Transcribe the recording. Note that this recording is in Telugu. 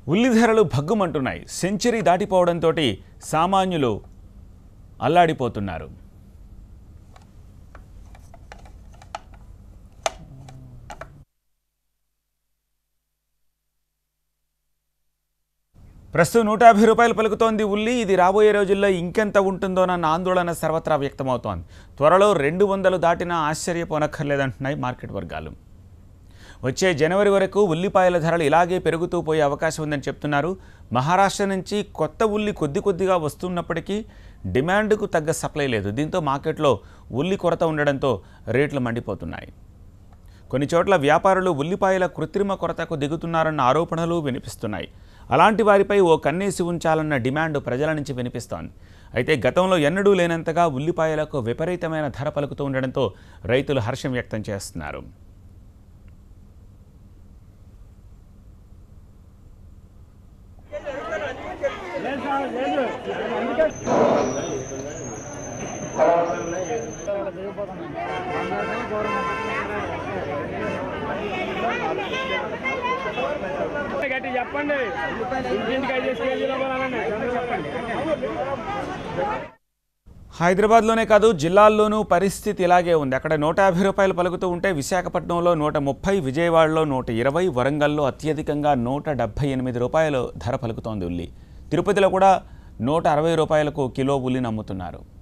ఉల్లి ధరలు భగ్గుమంటున్నాయి సెంచరీ దాటిపోవడంతో సామాన్యులు అల్లాడిపోతున్నారు ప్రస్తుతం నూట యాభై రూపాయలు పలుకుతోంది ఉల్లి ఇది రాబోయే రోజుల్లో ఇంకెంత ఉంటుందోనన్న ఆందోళన సర్వత్రా వ్యక్తమవుతోంది త్వరలో రెండు వందలు దాటినా ఆశ్చర్యపోనక్కర్లేదంటున్నాయి మార్కెట్ వర్గాలు వచ్చే జనవరి వరకు ఉల్లిపాయల ధరలు ఇలాగే పెరుగుతూ పోయే అవకాశం ఉందని చెప్తున్నారు మహారాష్ట్ర నుంచి కొత్త ఉల్లి కొద్ది కొద్దిగా వస్తున్నప్పటికీ డిమాండ్కు తగ్గ సప్లై లేదు దీంతో మార్కెట్లో ఉల్లి కొరత ఉండడంతో రేట్లు మండిపోతున్నాయి కొన్ని చోట్ల వ్యాపారులు ఉల్లిపాయల కృత్రిమ కొరతకు దిగుతున్నారన్న ఆరోపణలు వినిపిస్తున్నాయి అలాంటి వారిపై ఓ కన్నేసి ఉంచాలన్న డిమాండ్ ప్రజల నుంచి వినిపిస్తోంది అయితే గతంలో ఎన్నడూ లేనంతగా ఉల్లిపాయలకు విపరీతమైన ధర పలుకుతూ ఉండడంతో రైతులు హర్షం వ్యక్తం చేస్తున్నారు గట్టి చెప్పండి ఇంటింటికి ఐదు కేజీలు ఇవ్వాలండి చెప్పండి హైదరాబాద్లోనే కాదు జిల్లాల్లోనూ పరిస్థితి ఇలాగే ఉంది అక్కడ నూట యాభై రూపాయలు పలుకుతూ ఉంటే విశాఖపట్నంలో నూట ముప్పై విజయవాడలో నూట ఇరవై వరంగల్లో అత్యధికంగా నూట డెబ్బై ఎనిమిది రూపాయలు ధర పలుకుతోంది ఉల్లి తిరుపతిలో కూడా నూట అరవై రూపాయలకు కిలో ఉల్లిని అమ్ముతున్నారు